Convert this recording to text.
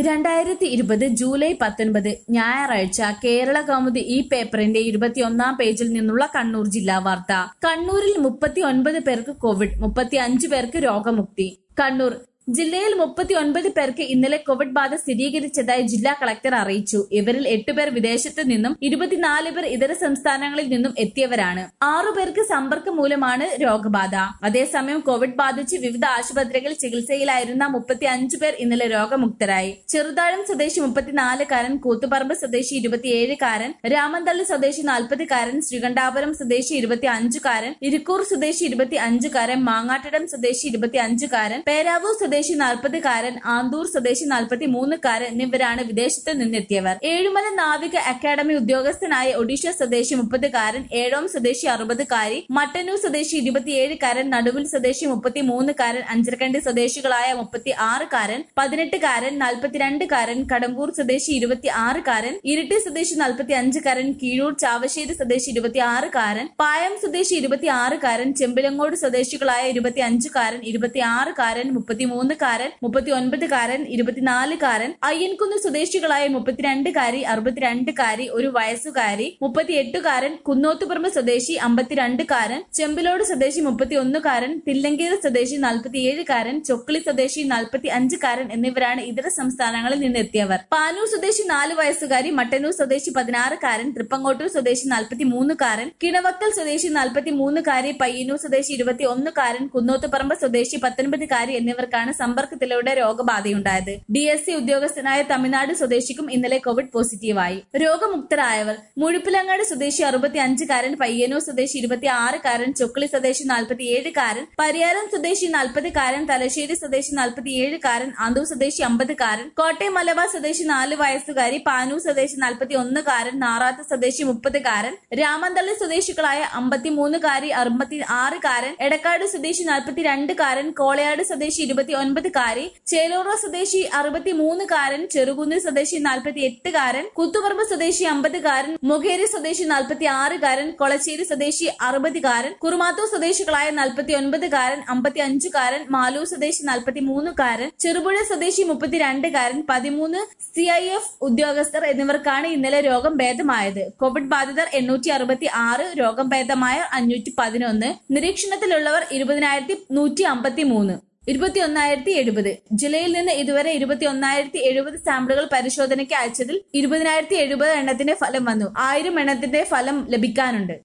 രണ്ടായിരത്തി ഇരുപത് ജൂലൈ പത്തൊൻപത് ഞായറാഴ്ച കേരള കൗമുദി ഈ പേപ്പറിന്റെ ഇരുപത്തിയൊന്നാം പേജിൽ നിന്നുള്ള കണ്ണൂർ ജില്ലാ വാർത്ത കണ്ണൂരിൽ മുപ്പത്തി ഒൻപത് പേർക്ക് കോവിഡ് മുപ്പത്തി അഞ്ച് പേർക്ക് രോഗമുക്തി കണ്ണൂർ ജില്ലയിൽ മുപ്പത്തി ഒൻപത് പേർക്ക് ഇന്നലെ കോവിഡ് ബാധ സ്ഥിരീകരിച്ചതായി ജില്ലാ കളക്ടർ അറിയിച്ചു ഇവരിൽ എട്ടുപേർ വിദേശത്ത് നിന്നും ഇരുപത്തിനാല് പേർ ഇതര സംസ്ഥാനങ്ങളിൽ നിന്നും എത്തിയവരാണ് ആറു പേർക്ക് സമ്പർക്കം മൂലമാണ് രോഗബാധ അതേസമയം കോവിഡ് ബാധിച്ച് വിവിധ ആശുപത്രികളിൽ ചികിത്സയിലായിരുന്ന മുപ്പത്തി അഞ്ചു പേർ ഇന്നലെ രോഗമുക്തരായി ചെറുതാഴം സ്വദേശി മുപ്പത്തിനാലുകാരൻ കൂത്തുപറമ്പ് സ്വദേശി ഇരുപത്തിയേഴുകാരൻ രാമന്തള്ളി സ്വദേശി നാൽപ്പതുകാരൻ ശ്രീകണ്ഠാപുരം സ്വദേശി ഇരുപത്തി അഞ്ചുകാരൻ ഇരിക്കൂർ സ്വദേശി ഇരുപത്തി അഞ്ചുകാരൻ മാങ്ങാട്ടിടം സ്വദേശി ഇരുപത്തി അഞ്ചുകാരൻ പേരാവൂർ സ്വദേശി നാൽപ്പതുകാരൻ ആന്തൂർ സ്വദേശി നാൽപ്പത്തി മൂന്നുകാരൻ എന്നിവരാണ് വിദേശത്ത് നിന്നെത്തിയവർ ഏഴുമല നാവിക അക്കാദമി ഉദ്യോഗസ്ഥനായ ഒഡീഷ സ്വദേശി മുപ്പതുകാരൻ ഏഴോം സ്വദേശി അറുപതുകാരി മട്ടന്നൂർ സ്വദേശി ഇരുപത്തിയേഴുകാരൻ നടുവിൽ സ്വദേശി മുപ്പത്തിമൂന്നുകാരൻ അഞ്ചരക്കണ്ടി സ്വദേശികളായ മുപ്പത്തി ആറുകാരൻ പതിനെട്ടുകാരൻ നാൽപ്പത്തിരണ്ടുകാരൻ കടമ്പൂർ സ്വദേശി ഇരുപത്തി ആറുകാരൻ ഇരിട്ടി സ്വദേശി നാൽപ്പത്തി അഞ്ചുകാരൻ കീഴൂർ ചാവശ്ശേരി സ്വദേശി ഇരുപത്തി ആറുകാരൻ പായം സ്വദേശി ഇരുപത്തി ആറുകാരൻ ചെമ്പിലങ്ങോട് സ്വദേശികളായ ഇരുപത്തി അഞ്ചുകാരൻ ഇരുപത്തി ആറുകാരൻ മുപ്പത്തിമൂന്നുകാരൻ മുപ്പത്തി ഒൻപതുകാരൻ ഇരുപത്തിനാലുകാരൻ അയ്യൻകുന്ന് സ്വദേശികളായ മുപ്പത്തിരണ്ടുകാരി അറുപത്തിരണ്ടുകാരി ഒരു വയസ്സുകാരി മുപ്പത്തിയെട്ടുകാരൻ കുന്നോത്തുപുറമ്പ് സ്വദേശി അമ്പത്തിരണ്ടുകാരൻ ചെമ്പിലോട് സ്വദേശി മുപ്പത്തിയൊന്നുകാരൻ തില്ലങ്കേരി സ്വദേശി നാൽപ്പത്തിയേഴുകാരൻ ചൊക്കളി സ്വദേശി നാൽപ്പത്തി അഞ്ചുകാരൻ എന്നിവരാണ് ഇതര സംസ്ഥാനങ്ങളിൽ നിന്നെത്തിയവർ പാനൂർ സ്വദേശി നാല് വയസ്സുകാരി മട്ടന്നൂർ സ്വദേശി പതിനാറുകാരൻ തൃപ്പങ്ങോട്ടൂർ സ്വദേശി നാൽപ്പത്തി മൂന്നുകാരൻ കിണവക്കൽ സ്വദേശി നാൽപ്പത്തി മൂന്നുകാരി പയ്യന്നൂർ സ്വദേശി ഇരുപത്തി ഒന്നുകാരൻ കുന്നോത്തുപറമ്പ് സ്വദേശി പത്തൊൻപതുകാരി എന്നിവർക്കാണ് സമ്പർക്കത്തിലൂടെ രോഗബാധയുണ്ടായത് ഡി എസ് സി ഉദ്യോഗസ്ഥനായ തമിഴ്നാട് സ്വദേശിക്കും ഇന്നലെ കോവിഡ് പോസിറ്റീവായി രോഗമുക്തരായവർ മുഴുപ്പിലങ്ങാട് സ്വദേശി അറുപത്തി അഞ്ചുകാരൻ പയ്യന്നൂർ സ്വദേശി ഇരുപത്തി ആറുകാരൻ ചൊക്കളി സ്വദേശി നാൽപ്പത്തിയേഴുകാരൻ പരിയാരം സ്വദേശി നാൽപ്പതുകാരൻ തലശ്ശേരി സ്വദേശി നാൽപ്പത്തിയേഴുകാരൻ ആന്തൂർ സ്വദേശി അമ്പതുകാരൻ കോട്ടയം മലബാർ സ്വദേശി നാല് വയസ്സുകാരി പാനൂർ സ്വദേശി നാൽപ്പത്തി ഒന്നുകാരൻ നാറാത്ത് സ്വദേശി മുപ്പതുകാരൻ രാമന്തള്ളി സ്വദേശികളായ അമ്പത്തിമൂന്നുകാരി അറുപത്തി ആറുകാരൻ എടക്കാട് സ്വദേശി നാൽപ്പത്തിരണ്ടുകാരൻ കോളയാട് സ്വദേശി ഇരുപത്തി ഒൻപതുകാരി ചേലൂറ സ്വദേശി അറുപത്തിമൂന്നുകാരൻ ചെറുകുന്നിൽ സ്വദേശി നാൽപ്പത്തി എട്ടുകാരൻ കുത്തുപറമ്പ് സ്വദേശി അമ്പതുകാരൻ മുഖേരി സ്വദേശി നാൽപ്പത്തി ആറുകാരൻ കൊളച്ചേരി സ്വദേശി അറുപതുകാരൻ കുറുമാത്തൂർ സ്വദേശികളായ നാൽപ്പത്തി ഒൻപതുകാരൻ അമ്പത്തി അഞ്ചുകാരൻ മാലൂർ സ്വദേശി നാൽപ്പത്തി മൂന്നുകാരൻ ചെറുപുഴ സ്വദേശി മുപ്പത്തിരണ്ടുകാരൻ പതിമൂന്ന് സി ഐ എഫ് ഉദ്യോഗസ്ഥർ എന്നിവർക്കാണ് ഇന്നലെ രോഗം ഭേദമായത് കോവിഡ് ബാധിതർ എണ്ണൂറ്റി അറുപത്തി ആറ് രോഗം ഭേദമായ അഞ്ഞൂറ്റി പതിനൊന്ന് നിരീക്ഷണത്തിലുള്ളവർ ഇരുപതിനായിരത്തി നൂറ്റി അമ്പത്തി മൂന്ന് ഇരുപത്തി ഒന്നായിരത്തി എഴുപത് ജില്ലയിൽ നിന്ന് ഇതുവരെ ഇരുപത്തി ഒന്നായിരത്തി എഴുപത് സാമ്പിളുകൾ പരിശോധനയ്ക്ക് അയച്ചതിൽ ഇരുപതിനായിരത്തി എഴുപത് എണ്ണത്തിന്റെ ഫലം വന്നു ആയിരം എണ്ണത്തിന്റെ ഫലം ലഭിക്കാനുണ്ട്